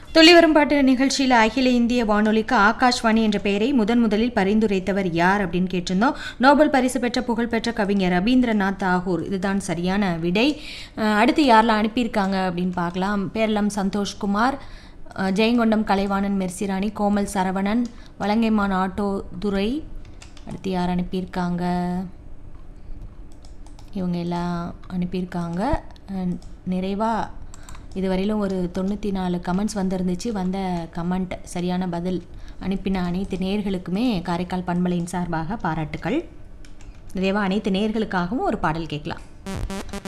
துளிவரும் பாட்டு நிகழ்ச்சியில் அகில இந்திய வானொலிக்கு ஆகாஷ்வாணி என்ற பெயரை முதன் முதலில் பரிந்துரைத்தவர் யார் அப்படின்னு கேட்டிருந்தோம் நோபல் பரிசு பெற்ற புகழ்பெற்ற கவிஞர் ரவீந்திரநாத் தாகூர் இதுதான் சரியான விடை அஹ் அடுத்து யாரெல்லாம் அனுப்பியிருக்காங்க அப்படின்னு பார்க்கலாம் பேரளம் சந்தோஷ்குமார் அஹ் ஜெயங்கொண்டம் கலைவாணன் மெர்சிராணி கோமல் சரவணன் வலங்கைமான் ஆட்டோ துரை அடுத்து யார் அனுப்பியிருக்காங்க இவங்க எல்லாம் அனுப்பியிருக்காங்க அஹ் நிறைவா இதுவரையிலும் ஒரு தொண்ணூற்றி நாலு கமெண்ட்ஸ் வந்திருந்துச்சு வந்த கமெண்ட் சரியான பதில் அனுப்பின அனைத்து நேர்களுக்குமே காரைக்கால் பண்பலையின் சார்பாக பாராட்டுக்கள் நிறைவாக அனைத்து நேர்களுக்காகவும் ஒரு பாடல் கேட்கலாம்